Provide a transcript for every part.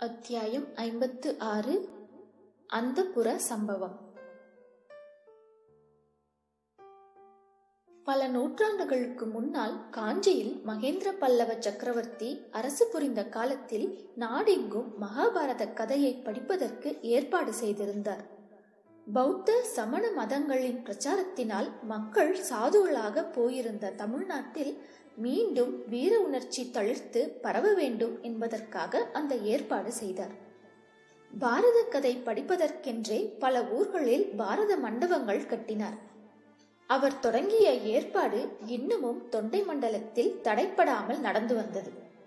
அத்தியாயம் ஐம்பத்து ஆறு அந்தப்புர சம்பவம் பல நூற்றாண்டுகளுக்கு முன்னால் காஞ்சியில் மகேந்திர பல்லவ சக்கரவர்த்தி அரசு புரிந்த காலத்தில் நாடெங்கும் மகாபாரத கதையை படிப்பதற்கு ஏற்பாடு செய்திருந்தார் பௌத்த சமண மதங்களின் பிரச்சாரத்தினால் மக்கள் சாதுகளாக போயிருந்த தமிழ்நாட்டில் மீண்டும் வீர உணர்ச்சி தளிர்த்து பரவ வேண்டும் என்பதற்காக அந்த ஏற்பாடு செய்தார் பாரத கதை படிப்பதற்கென்றே பல ஊர்களில் பாரத மண்டபங்கள் கட்டினார் அவர் தொடங்கிய ஏற்பாடு இன்னமும் தொண்டை மண்டலத்தில் தடைப்படாமல் நடந்து வந்தது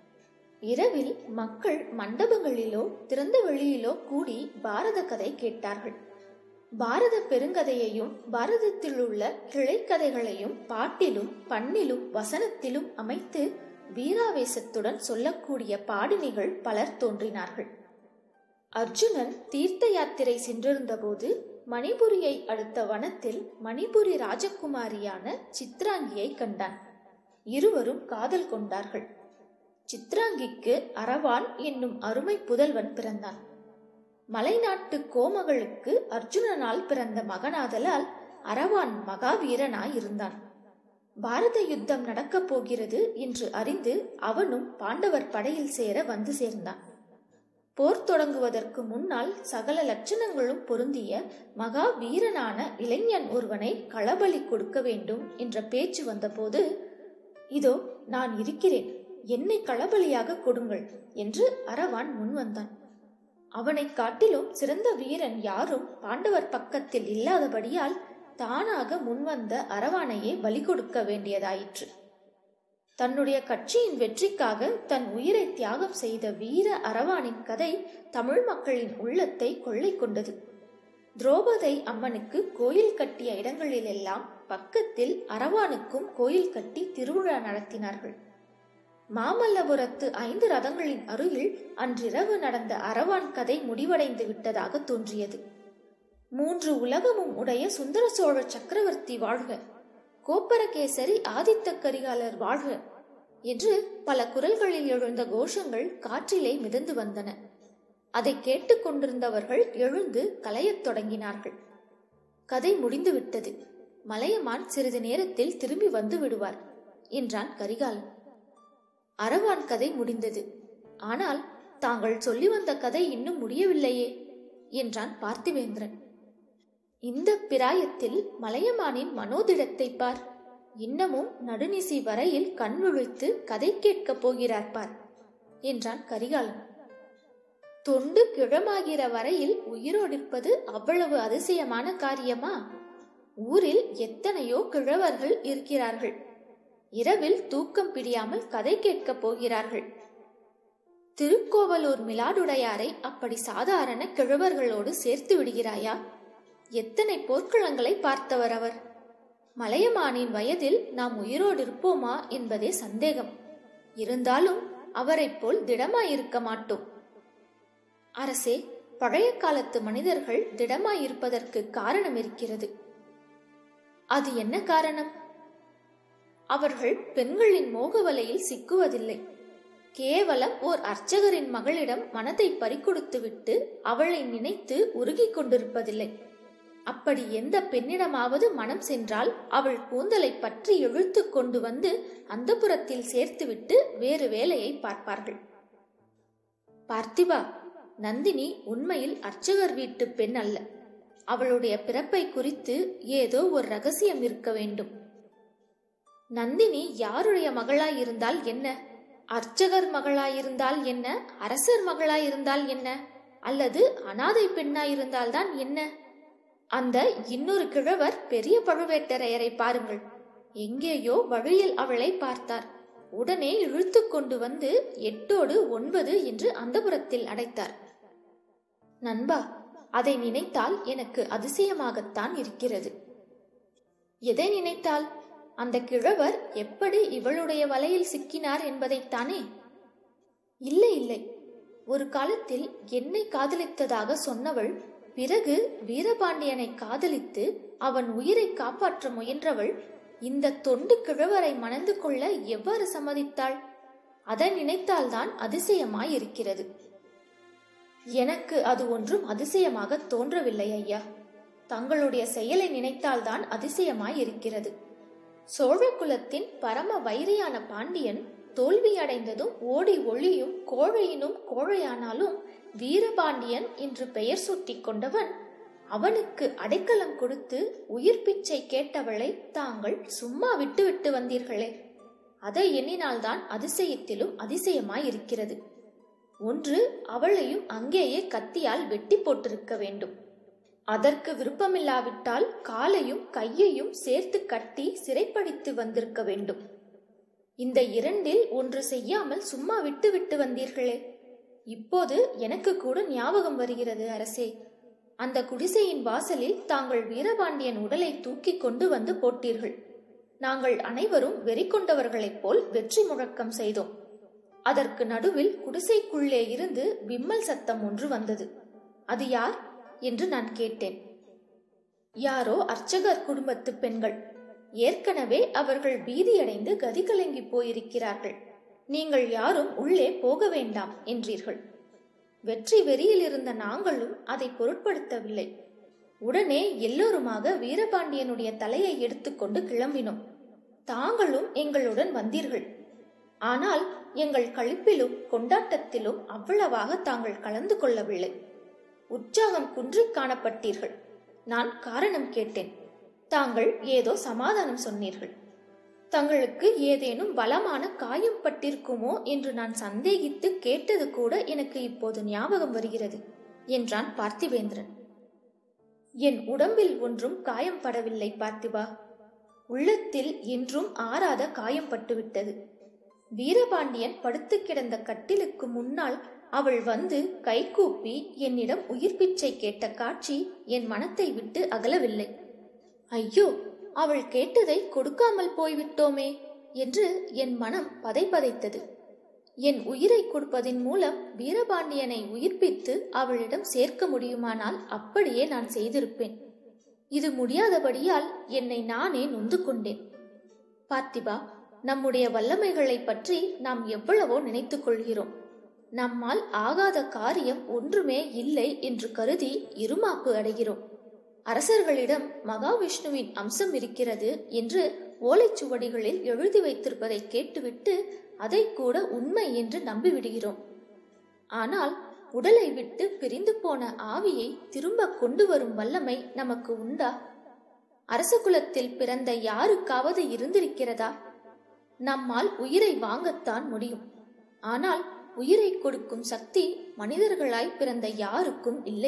இரவில் மக்கள் மண்டபங்களிலோ திறந்த வெளியிலோ கூடி பாரத கதை கேட்டார்கள் பாரத பெருங்கதையையும் பாரதத்தில் உள்ள கிளைக்கதைகளையும் பாட்டிலும் பண்ணிலும் வசனத்திலும் அமைத்து வீராவேசத்துடன் சொல்லக்கூடிய பாடினிகள் பலர் தோன்றினார்கள் அர்ஜுனன் தீர்த்த யாத்திரை சென்றிருந்தபோது மணிபுரியை அடுத்த வனத்தில் மணிபுரி ராஜகுமாரியான சித்ராங்கியை கண்டான் இருவரும் காதல் கொண்டார்கள் சித்ராங்கிக்கு அரவான் என்னும் அருமை புதல்வன் பிறந்தான் மலைநாட்டு கோமகளுக்கு அர்ஜுனனால் பிறந்த மகனாதலால் அரவான் மகாவீரனாய் இருந்தான் பாரத யுத்தம் நடக்கப் போகிறது என்று அறிந்து அவனும் பாண்டவர் படையில் சேர வந்து சேர்ந்தான் போர் தொடங்குவதற்கு முன்னால் சகல லட்சணங்களும் பொருந்திய மகா வீரனான இளைஞன் ஒருவனை களபலி கொடுக்க வேண்டும் என்ற பேச்சு வந்தபோது இதோ நான் இருக்கிறேன் என்னை களபலியாக கொடுங்கள் என்று அரவான் முன்வந்தான் அவனை காட்டிலும் சிறந்த வீரன் யாரும் பாண்டவர் பக்கத்தில் இல்லாதபடியால் தானாக முன்வந்த அரவானையே பலி கொடுக்க வேண்டியதாயிற்று தன்னுடைய கட்சியின் வெற்றிக்காக தன் உயிரை தியாகம் செய்த வீர அரவானின் கதை தமிழ் மக்களின் உள்ளத்தை கொள்ளை கொண்டது துரோபதை அம்மனுக்கு கோயில் கட்டிய இடங்களிலெல்லாம் பக்கத்தில் அரவானுக்கும் கோயில் கட்டி திருவிழா நடத்தினார்கள் மாமல்லபுரத்து ஐந்து ரதங்களின் அருகில் அன்றிரவு நடந்த அரவான் கதை முடிவடைந்து விட்டதாக தோன்றியது மூன்று உலகமும் உடைய சுந்தர சோழ சக்கரவர்த்தி வாழ்க கோப்பரகேசரி ஆதித்த கரிகாலர் வாழ்க என்று பல குரல்களில் எழுந்த கோஷங்கள் காற்றிலே மிதந்து வந்தன அதை கேட்டுக்கொண்டிருந்தவர்கள் எழுந்து கலையத் தொடங்கினார்கள் கதை முடிந்துவிட்டது மலையமான் சிறிது நேரத்தில் திரும்பி வந்து விடுவார் என்றான் கரிகாலன் அரவான் கதை முடிந்தது ஆனால் தாங்கள் சொல்லி வந்த கதை இன்னும் முடியவில்லையே என்றான் பார்த்திவேந்திரன் இந்த பிராயத்தில் மலையமானின் மனோதிடத்தை பார் இன்னமும் நடுநிசி வரையில் கண் விழித்து கதை கேட்கப் போகிறார் பார் என்றான் கரிகாலன் தொண்டு கிழமாகிற வரையில் உயிரோடிருப்பது அவ்வளவு அதிசயமான காரியமா ஊரில் எத்தனையோ கிழவர்கள் இருக்கிறார்கள் இரவில் தூக்கம் பிடியாமல் கதை கேட்கப் போகிறார்கள் திருக்கோவலூர் மிலாடுடையாரை அப்படி சாதாரண கிழவர்களோடு சேர்த்து விடுகிறாயா எத்தனை போர்க்களங்களை பார்த்தவர் அவர் மலையமானின் வயதில் நாம் உயிரோடு இருப்போமா என்பதே சந்தேகம் இருந்தாலும் அவரைப் போல் திடமாயிருக்க மாட்டோம் அரசே பழைய காலத்து மனிதர்கள் திடமாயிருப்பதற்கு காரணம் இருக்கிறது அது என்ன காரணம் அவர்கள் பெண்களின் மோகவலையில் சிக்குவதில்லை கேவலம் ஓர் அர்ச்சகரின் மகளிடம் மனதை பறிக்கொடுத்துவிட்டு அவளை நினைத்து உருகிக் கொண்டிருப்பதில்லை அப்படி எந்த பெண்ணிடமாவது மனம் சென்றால் அவள் கூந்தலை பற்றி இழுத்து கொண்டு வந்து அந்த புறத்தில் சேர்த்துவிட்டு வேறு வேலையை பார்ப்பார்கள் பார்த்திபா நந்தினி உண்மையில் அர்ச்சகர் வீட்டு பெண் அல்ல அவளுடைய பிறப்பை குறித்து ஏதோ ஒரு ரகசியம் இருக்க வேண்டும் நந்தினி யாருடைய மகளாயிருந்தால் என்ன அர்ச்சகர் மகளாயிருந்தால் என்ன அரசர் மகளாயிருந்தால் என்ன அல்லது அனாதை பெண்ணாயிருந்தால்தான் என்ன அந்த இன்னொரு கிழவர் பெரிய பழுவேட்டரையரை பாருங்கள் எங்கேயோ வழியில் அவளை பார்த்தார் உடனே இழுத்து கொண்டு வந்து எட்டோடு ஒன்பது என்று அந்தபுரத்தில் அடைத்தார் நண்பா அதை நினைத்தால் எனக்கு அதிசயமாகத்தான் இருக்கிறது எதை நினைத்தால் அந்த கிழவர் எப்படி இவளுடைய வலையில் சிக்கினார் என்பதைத்தானே இல்லை இல்லை ஒரு காலத்தில் என்னை காதலித்ததாக சொன்னவள் பிறகு வீரபாண்டியனை காதலித்து அவன் உயிரை காப்பாற்ற முயன்றவள் இந்த தொண்டு கிழவரை மணந்து கொள்ள எவ்வாறு சம்மதித்தாள் அதை நினைத்தால்தான் அதிசயமாயிருக்கிறது எனக்கு அது ஒன்றும் அதிசயமாக தோன்றவில்லை ஐயா தங்களுடைய செயலை நினைத்தால்தான் அதிசயமாய் இருக்கிறது சோழ குலத்தின் பரம வைரியான பாண்டியன் தோல்வியடைந்ததும் ஓடி ஒளியும் கோழையினும் கோழையானாலும் வீரபாண்டியன் என்று பெயர் சூட்டிக் கொண்டவன் அவனுக்கு அடைக்கலம் கொடுத்து உயிர் பிச்சை கேட்டவளை தாங்கள் சும்மா விட்டு விட்டு வந்தீர்களே அதை எண்ணினால்தான் அதிசயத்திலும் அதிசயமாயிருக்கிறது ஒன்று அவளையும் அங்கேயே கத்தியால் வெட்டி போட்டிருக்க வேண்டும் அதற்கு விருப்பமில்லாவிட்டால் காலையும் கையையும் சேர்த்து கட்டி சிறைப்படுத்தி வந்திருக்க வேண்டும் இந்த இரண்டில் ஒன்று செய்யாமல் சும்மா விட்டு விட்டு வந்தீர்களே இப்போது எனக்கு கூட ஞாபகம் வருகிறது அரசே அந்த குடிசையின் வாசலில் தாங்கள் வீரபாண்டியன் உடலை தூக்கி கொண்டு வந்து போட்டீர்கள் நாங்கள் அனைவரும் வெறி கொண்டவர்களைப் போல் வெற்றி முழக்கம் செய்தோம் அதற்கு நடுவில் குடிசைக்குள்ளே இருந்து விம்மல் சத்தம் ஒன்று வந்தது அது யார் என்று நான் கேட்டேன் யாரோ அர்ச்சகர் குடும்பத்து பெண்கள் ஏற்கனவே அவர்கள் பீதியடைந்து கதி கலங்கி போயிருக்கிறார்கள் நீங்கள் யாரும் உள்ளே போக வேண்டாம் என்றீர்கள் வெற்றி வெறியில் இருந்த நாங்களும் அதை பொருட்படுத்தவில்லை உடனே எல்லோருமாக வீரபாண்டியனுடைய தலையை எடுத்துக்கொண்டு கிளம்பினோம் தாங்களும் எங்களுடன் வந்தீர்கள் ஆனால் எங்கள் கழிப்பிலும் கொண்டாட்டத்திலும் அவ்வளவாக தாங்கள் கலந்து கொள்ளவில்லை உற்சாகம் குன்றி காணப்பட்டீர்கள் நான் காரணம் கேட்டேன் தாங்கள் ஏதோ சமாதானம் சொன்னீர்கள் தங்களுக்கு ஏதேனும் பலமான காயம் பட்டிருக்குமோ என்று நான் சந்தேகித்து கேட்டது கூட எனக்கு இப்போது ஞாபகம் வருகிறது என்றான் பார்த்திவேந்திரன் என் உடம்பில் ஒன்றும் காயம் படவில்லை பார்த்திபா உள்ளத்தில் இன்றும் ஆறாத காயம் பட்டுவிட்டது வீரபாண்டியன் படுத்து கிடந்த கட்டிலுக்கு முன்னால் அவள் வந்து கைகூப்பி என்னிடம் உயிர் பிச்சை கேட்ட காட்சி என் மனத்தை விட்டு அகலவில்லை ஐயோ அவள் கேட்டதை கொடுக்காமல் போய்விட்டோமே என்று என் மனம் பதைபதைத்தது என் உயிரை கொடுப்பதின் மூலம் வீரபாண்டியனை உயிர்ப்பித்து அவளிடம் சேர்க்க முடியுமானால் அப்படியே நான் செய்திருப்பேன் இது முடியாதபடியால் என்னை நானே நொந்து கொண்டேன் பார்த்திபா நம்முடைய வல்லமைகளை பற்றி நாம் எவ்வளவோ நினைத்துக் கொள்கிறோம் நம்மால் ஆகாத காரியம் ஒன்றுமே இல்லை என்று கருதி இருமாப்பு அடைகிறோம் அரசர்களிடம் மகாவிஷ்ணுவின் அம்சம் இருக்கிறது என்று ஓலைச்சுவடிகளில் எழுதி வைத்திருப்பதை கேட்டுவிட்டு அதை கூட உண்மை என்று நம்பிவிடுகிறோம் ஆனால் உடலை விட்டு பிரிந்து போன ஆவியை திரும்ப கொண்டு வரும் வல்லமை நமக்கு உண்டா அரச குலத்தில் பிறந்த யாருக்காவது இருந்திருக்கிறதா நம்மால் உயிரை வாங்கத்தான் முடியும் ஆனால் உயிரை கொடுக்கும் சக்தி மனிதர்களாய் பிறந்த யாருக்கும் இல்லை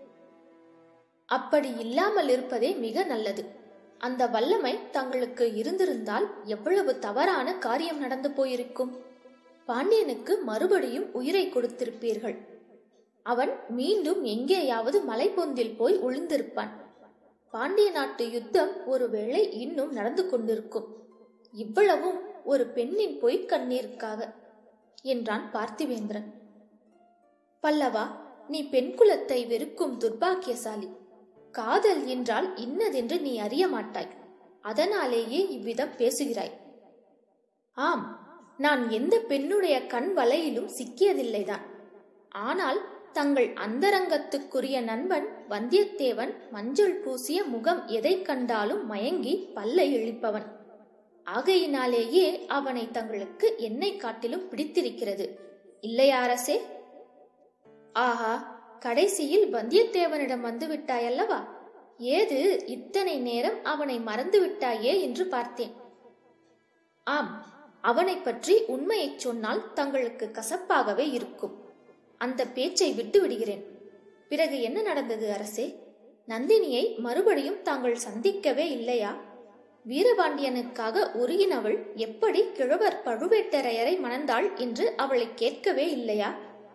அப்படி இல்லாமல் இருப்பதே மிக நல்லது அந்த வல்லமை தங்களுக்கு இருந்திருந்தால் எவ்வளவு தவறான காரியம் நடந்து போயிருக்கும் பாண்டியனுக்கு மறுபடியும் உயிரை கொடுத்திருப்பீர்கள் அவன் மீண்டும் எங்கேயாவது மலைப்பொந்தில் போய் ஒளிந்திருப்பான் பாண்டிய நாட்டு யுத்தம் ஒருவேளை இன்னும் நடந்து கொண்டிருக்கும் இவ்வளவும் ஒரு பெண்ணின் பொய்க் கண்ணீருக்காக என்றான் பார்த்திவேந்திரன் பல்லவா நீ பெண் குலத்தை வெறுக்கும் துர்பாக்கியசாலி காதல் என்றால் இன்னதென்று நீ அறிய மாட்டாய் அதனாலேயே இவ்விதம் பேசுகிறாய் ஆம் நான் எந்த பெண்ணுடைய கண் வலையிலும் சிக்கியதில்லைதான் ஆனால் தங்கள் அந்தரங்கத்துக்குரிய நண்பன் வந்தியத்தேவன் மஞ்சள் பூசிய முகம் எதை கண்டாலும் மயங்கி பல்லை இழிப்பவன் ஆகையினாலேயே அவனை தங்களுக்கு என்னை காட்டிலும் பிடித்திருக்கிறது இல்லையா அரசே ஆஹா கடைசியில் வந்தியத்தேவனிடம் வந்து விட்டாயல்லவா ஏது இத்தனை நேரம் அவனை மறந்து விட்டாயே என்று பார்த்தேன் ஆம் அவனை பற்றி உண்மையைச் சொன்னால் தங்களுக்கு கசப்பாகவே இருக்கும் அந்த பேச்சை விட்டு விடுகிறேன் பிறகு என்ன நடந்தது அரசே நந்தினியை மறுபடியும் தாங்கள் சந்திக்கவே இல்லையா வீரபாண்டியனுக்காக உருகினவள் எப்படி கிழவர் பழுவேட்டரையரை மணந்தாள் என்று அவளை கேட்கவே இல்லையா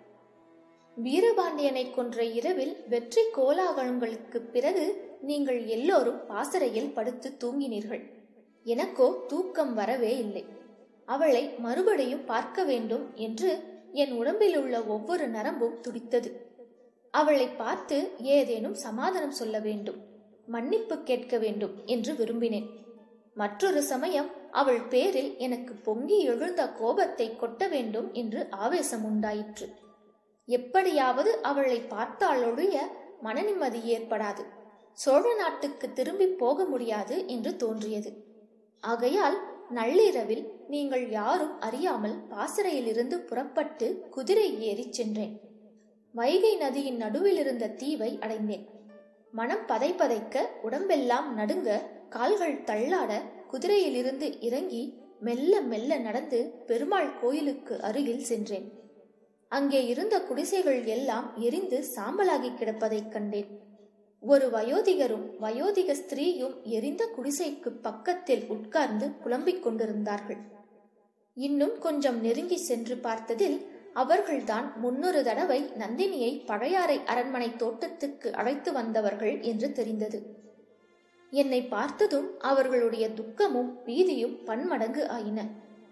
வீரபாண்டியனை கொன்ற இரவில் வெற்றி கோலாகலங்களுக்கு பிறகு நீங்கள் எல்லோரும் பாசறையில் படுத்து தூங்கினீர்கள் எனக்கோ தூக்கம் வரவே இல்லை அவளை மறுபடியும் பார்க்க வேண்டும் என்று என் உடம்பில் உள்ள ஒவ்வொரு நரம்பும் துடித்தது அவளை பார்த்து ஏதேனும் சமாதானம் சொல்ல வேண்டும் மன்னிப்பு கேட்க வேண்டும் என்று விரும்பினேன் மற்றொரு சமயம் அவள் பேரில் எனக்கு பொங்கி எழுந்த கோபத்தை கொட்ட வேண்டும் என்று ஆவேசம் உண்டாயிற்று எப்படியாவது அவளை பார்த்தாலொழிய மனநிம்மதி ஏற்படாது சோழ நாட்டுக்கு திரும்பி போக முடியாது என்று தோன்றியது ஆகையால் நள்ளிரவில் நீங்கள் யாரும் அறியாமல் பாசறையிலிருந்து புறப்பட்டு குதிரை ஏறிச் சென்றேன் வைகை நதியின் நடுவில் இருந்த தீவை அடைந்தேன் மனம் பதைபதைக்க உடம்பெல்லாம் நடுங்க கால்கள் தள்ளாட குதிரையிலிருந்து இறங்கி மெல்ல மெல்ல நடந்து பெருமாள் கோயிலுக்கு அருகில் சென்றேன் அங்கே இருந்த குடிசைகள் எல்லாம் எரிந்து சாம்பலாகி கிடப்பதைக் கண்டேன் ஒரு வயோதிகரும் வயோதிக ஸ்திரீயும் எரிந்த குடிசைக்கு பக்கத்தில் உட்கார்ந்து புலம்பிக் கொண்டிருந்தார்கள் இன்னும் கொஞ்சம் நெருங்கி சென்று பார்த்ததில் அவர்கள்தான் முன்னொரு தடவை நந்தினியை பழையாறை அரண்மனை தோட்டத்துக்கு அழைத்து வந்தவர்கள் என்று தெரிந்தது என்னை பார்த்ததும் அவர்களுடைய துக்கமும் பீதியும் பன்மடங்கு ஆயின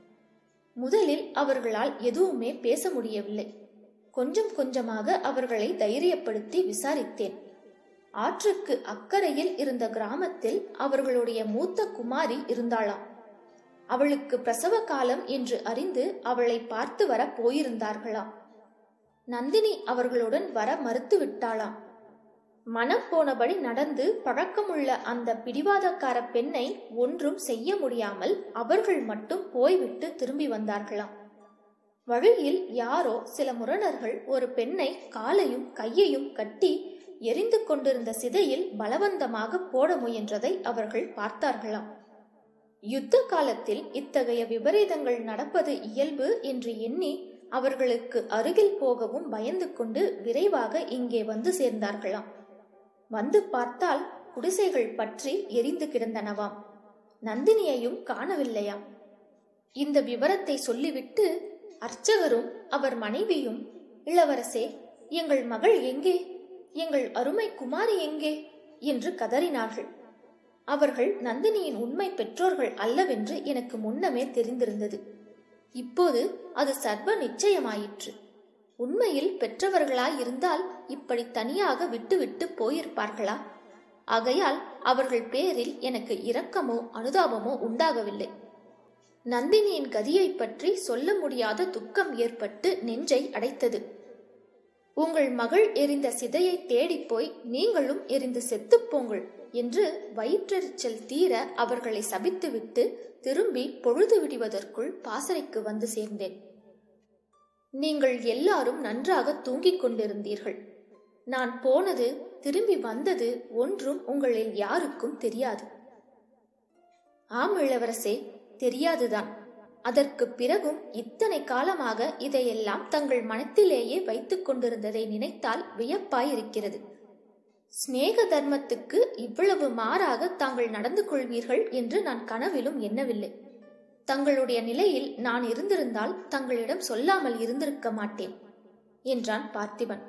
முதலில் அவர்களால் எதுவுமே பேச முடியவில்லை கொஞ்சம் கொஞ்சமாக அவர்களை தைரியப்படுத்தி விசாரித்தேன் ஆற்றுக்கு அக்கறையில் இருந்த கிராமத்தில் அவர்களுடைய மூத்த குமாரி இருந்தாளாம் அவளுக்கு பிரசவ காலம் என்று அறிந்து அவளை பார்த்து வர போயிருந்தார்களாம் நந்தினி அவர்களுடன் வர மறுத்து விட்டாளாம் மனம் போனபடி நடந்து பழக்கமுள்ள அந்த பிடிவாதக்கார பெண்ணை ஒன்றும் செய்ய முடியாமல் அவர்கள் மட்டும் போய்விட்டு திரும்பி வந்தார்களாம் வழியில் யாரோ சில முரணர்கள் ஒரு பெண்ணை காலையும் கையையும் கட்டி எரிந்து கொண்டிருந்த சிதையில் பலவந்தமாக போட முயன்றதை அவர்கள் பார்த்தார்களாம் யுத்த காலத்தில் இத்தகைய விபரீதங்கள் நடப்பது இயல்பு என்று எண்ணி அவர்களுக்கு அருகில் போகவும் பயந்து கொண்டு விரைவாக இங்கே வந்து சேர்ந்தார்களாம் வந்து பார்த்தால் குடிசைகள் பற்றி எரிந்து கிடந்தனவாம் நந்தினியையும் காணவில்லையாம் இந்த விவரத்தை சொல்லிவிட்டு அர்ச்சகரும் அவர் மனைவியும் இளவரசே எங்கள் மகள் எங்கே எங்கள் அருமை குமாரி எங்கே என்று கதறினார்கள் அவர்கள் நந்தினியின் உண்மை பெற்றோர்கள் அல்லவென்று எனக்கு முன்னமே தெரிந்திருந்தது இப்போது அது சர்வ நிச்சயமாயிற்று உண்மையில் பெற்றவர்களாய் இருந்தால் இப்படி தனியாக விட்டுவிட்டு போயிருப்பார்களா ஆகையால் அவர்கள் பேரில் எனக்கு இரக்கமோ அனுதாபமோ உண்டாகவில்லை நந்தினியின் கதியை பற்றி சொல்ல முடியாத துக்கம் ஏற்பட்டு நெஞ்சை அடைத்தது உங்கள் மகள் எரிந்த சிதையை தேடிப்போய் நீங்களும் எரிந்து செத்துப்போங்கள் என்று வயிற்றெரிச்சல் தீர அவர்களை சபித்துவிட்டு திரும்பி பொழுது விடுவதற்குள் பாசறைக்கு வந்து சேர்ந்தேன் நீங்கள் எல்லாரும் நன்றாக தூங்கிக் கொண்டிருந்தீர்கள் நான் போனது திரும்பி வந்தது ஒன்றும் உங்களில் யாருக்கும் தெரியாது ஆம் இளவரசே தெரியாதுதான் அதற்கு பிறகும் இத்தனை காலமாக இதையெல்லாம் தங்கள் மனத்திலேயே வைத்துக் கொண்டிருந்ததை நினைத்தால் வியப்பாயிருக்கிறது சிநேக தர்மத்துக்கு இவ்வளவு மாறாக தாங்கள் நடந்து கொள்வீர்கள் என்று நான் கனவிலும் எண்ணவில்லை தங்களுடைய நிலையில் நான் இருந்திருந்தால் தங்களிடம் சொல்லாமல் இருந்திருக்க மாட்டேன் என்றான் பார்த்திபன்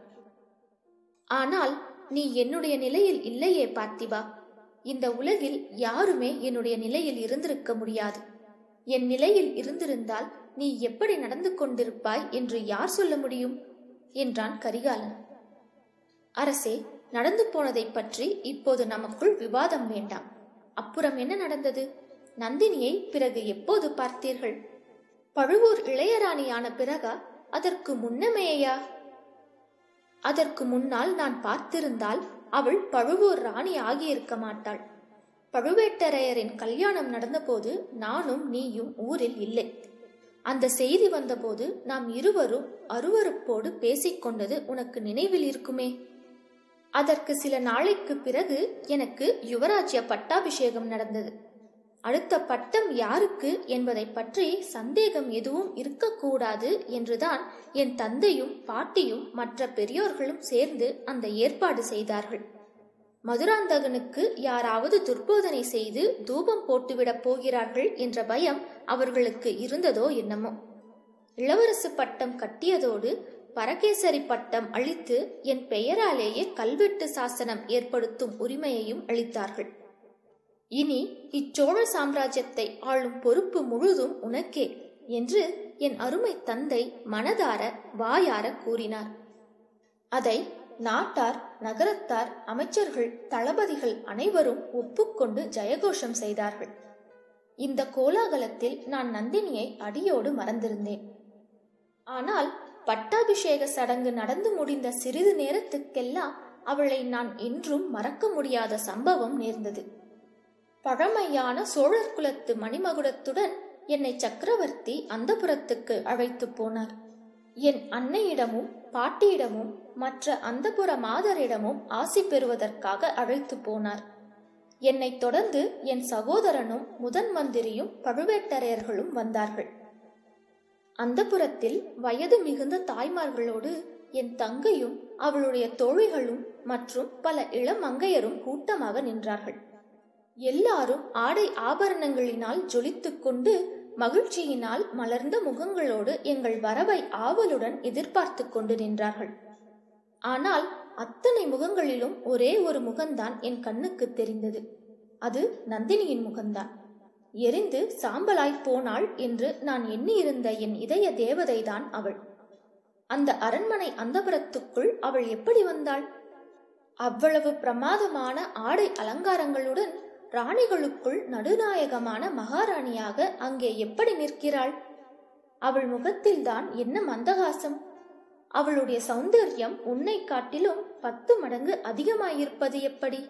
ஆனால் நீ என்னுடைய நிலையில் இல்லையே பார்த்திபா இந்த உலகில் யாருமே என்னுடைய நிலையில் இருந்திருக்க முடியாது என் நிலையில் இருந்திருந்தால் நீ எப்படி நடந்து கொண்டிருப்பாய் என்று யார் சொல்ல முடியும் என்றான் கரிகாலன் அரசே நடந்து போனதை பற்றி இப்போது நமக்குள் விவாதம் வேண்டாம் அப்புறம் என்ன நடந்தது நந்தினியை பிறகு எப்போது பார்த்தீர்கள் பழுவூர் இளையராணியான பிறகா அதற்கு முன்னமேயா அதற்கு முன்னால் நான் பார்த்திருந்தால் அவள் பழுவூர் ராணி ஆகியிருக்க மாட்டாள் பழுவேட்டரையரின் கல்யாணம் நடந்தபோது நானும் நீயும் ஊரில் இல்லை அந்த செய்தி வந்தபோது நாம் இருவரும் அருவருப்போடு பேசிக்கொண்டது உனக்கு நினைவில் இருக்குமே அதற்கு சில நாளைக்கு பிறகு எனக்கு யுவராஜ்ய பட்டாபிஷேகம் நடந்தது அடுத்த பட்டம் யாருக்கு என்பதை பற்றி சந்தேகம் எதுவும் இருக்கக்கூடாது என்றுதான் என் தந்தையும் பாட்டியும் மற்ற பெரியோர்களும் சேர்ந்து அந்த ஏற்பாடு செய்தார்கள் மதுராந்தகனுக்கு யாராவது துர்போதனை செய்து தூபம் போட்டுவிடப் போகிறார்கள் என்ற பயம் அவர்களுக்கு இருந்ததோ என்னமோ இளவரசு பட்டம் கட்டியதோடு பரகேசரி பட்டம் அளித்து என் பெயராலேயே கல்வெட்டு சாசனம் ஏற்படுத்தும் உரிமையையும் அளித்தார்கள் இனி இச்சோழ சாம்ராஜ்யத்தை ஆளும் பொறுப்பு முழுதும் உனக்கே என்று என் அருமை தந்தை மனதார வாயார கூறினார் அதை நாட்டார் நகரத்தார் அமைச்சர்கள் தளபதிகள் அனைவரும் ஒப்புக்கொண்டு ஜெயகோஷம் செய்தார்கள் இந்த கோலாகலத்தில் நான் நந்தினியை அடியோடு மறந்திருந்தேன் ஆனால் பட்டாபிஷேக சடங்கு நடந்து முடிந்த சிறிது நேரத்துக்கெல்லாம் அவளை நான் என்றும் மறக்க முடியாத சம்பவம் நேர்ந்தது பழமையான சோழர் குலத்து மணிமகுடத்துடன் என்னை சக்கரவர்த்தி அந்தபுரத்துக்கு அழைத்து போனார் என் அன்னையிடமும் பாட்டியிடமும் மற்ற அந்தபுர மாதரிடமும் ஆசி பெறுவதற்காக அழைத்து போனார் என்னைத் தொடர்ந்து என் சகோதரனும் முதன் மந்திரியும் பழுவேட்டரையர்களும் வந்தார்கள் அந்தபுரத்தில் வயது மிகுந்த தாய்மார்களோடு என் தங்கையும் அவளுடைய தோழிகளும் மற்றும் பல இளமங்கையரும் கூட்டமாக நின்றார்கள் எல்லாரும் ஆடை ஆபரணங்களினால் ஜொலித்துக் கொண்டு மகிழ்ச்சியினால் மலர்ந்த முகங்களோடு எங்கள் வரவை ஆவலுடன் எதிர்பார்த்து கொண்டு நின்றார்கள் ஆனால் அத்தனை முகங்களிலும் ஒரே ஒரு முகம்தான் என் கண்ணுக்கு தெரிந்தது அது நந்தினியின் முகம்தான் எரிந்து சாம்பலாய் போனாள் என்று நான் எண்ணியிருந்த என் இதய தேவதைதான் அவள் அந்த அரண்மனை அந்தபுரத்துக்குள் அவள் எப்படி வந்தாள் அவ்வளவு பிரமாதமான ஆடை அலங்காரங்களுடன் ராணிகளுக்குள் நடுநாயகமான மகாராணியாக அங்கே எப்படி நிற்கிறாள் அவள் முகத்தில்தான் என்ன மந்தகாசம் அவளுடைய சௌந்தர்யம் உன்னை காட்டிலும் பத்து மடங்கு அதிகமாயிருப்பது எப்படி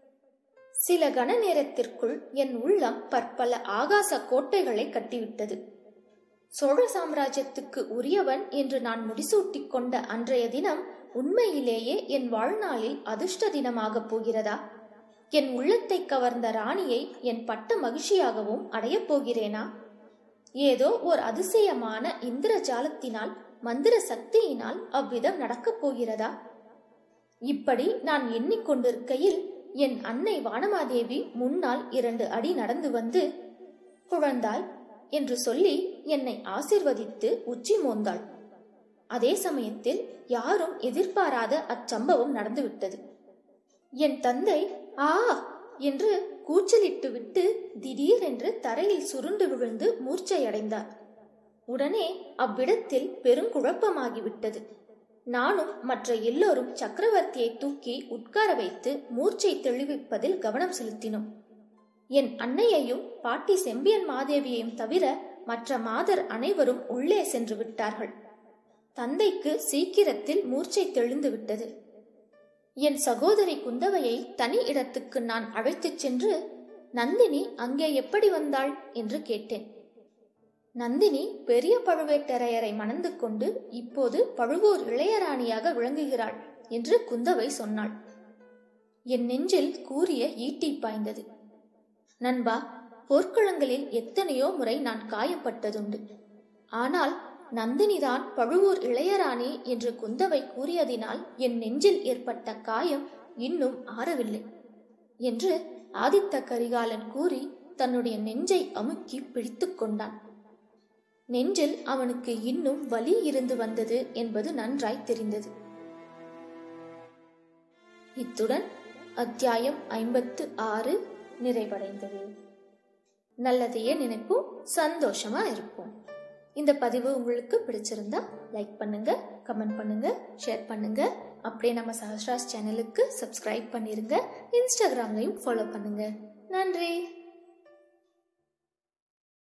சில கண நேரத்திற்குள் என் உள்ளம் பற்பல ஆகாச கோட்டைகளை கட்டிவிட்டது சோழ சாம்ராஜ்யத்துக்கு உரியவன் என்று நான் முடிசூட்டிக் கொண்ட அன்றைய தினம் உண்மையிலேயே என் வாழ்நாளில் அதிர்ஷ்ட தினமாகப் போகிறதா என் உள்ளத்தை கவர்ந்த ராணியை என் பட்ட மகிழ்ச்சியாகவும் அடையப் போகிறேனா ஏதோ ஓர் அதிசயமான இந்திர ஜாலத்தினால் மந்திர சக்தியினால் அவ்விதம் நடக்கப் போகிறதா இப்படி நான் எண்ணிக்கொண்டிருக்கையில் என் அன்னை வானமாதேவி முன்னால் இரண்டு அடி நடந்து வந்து குழந்தாய் என்று சொல்லி என்னை ஆசிர்வதித்து உச்சி மோந்தாள் அதே சமயத்தில் யாரும் எதிர்பாராத அச்சம்பவம் நடந்துவிட்டது என் தந்தை ஆ என்று கூச்சலிட்டு விட்டு திடீரென்று தரையில் சுருண்டு விழுந்து மூர்ச்சையடைந்தார் உடனே அவ்விடத்தில் பெருங்குழப்பமாகிவிட்டது நானும் மற்ற எல்லோரும் சக்கரவர்த்தியை தூக்கி உட்கார வைத்து மூர்ச்சை தெளிவிப்பதில் கவனம் செலுத்தினோம் என் அன்னையையும் பாட்டி செம்பியன் மாதேவியையும் தவிர மற்ற மாதர் அனைவரும் உள்ளே சென்று விட்டார்கள் தந்தைக்கு சீக்கிரத்தில் மூர்ச்சை தெளிந்து விட்டது என் சகோதரி குந்தவையை தனி இடத்துக்கு நான் அழைத்துச் சென்று நந்தினி அங்கே எப்படி வந்தாள் என்று கேட்டேன் நந்தினி பெரிய பழுவேட்டரையரை மணந்து கொண்டு இப்போது பழுவூர் இளையராணியாக விளங்குகிறாள் என்று குந்தவை சொன்னாள் என் நெஞ்சில் கூறிய ஈட்டி பாய்ந்தது நண்பா போர்க்களங்களில் எத்தனையோ முறை நான் காயப்பட்டதுண்டு ஆனால் நந்தினிதான் பழுவூர் இளையராணி என்று குந்தவை கூறியதினால் என் நெஞ்சில் ஏற்பட்ட காயம் இன்னும் ஆறவில்லை என்று ஆதித்த கரிகாலன் கூறி தன்னுடைய நெஞ்சை அமுக்கி பிடித்து கொண்டான் நெஞ்சில் அவனுக்கு இன்னும் வலி இருந்து வந்தது என்பது நன்றாய் தெரிந்தது இத்துடன் அத்தியாயம் ஐம்பத்து ஆறு நிறைவடைந்தது நல்லதையே நினைப்போம் சந்தோஷமா இருப்போம் இந்த பதிவு உங்களுக்கு பிடிச்சிருந்தா லைக் பண்ணுங்க கமெண்ட் பண்ணுங்க ஷேர் பண்ணுங்க அப்படியே நம்ம சஹஸ்ராஸ் சேனலுக்கு சப்ஸ்கிரைப் பண்ணிருங்க இன்ஸ்டாகிராம்லையும் ஃபாலோ பண்ணுங்க நன்றி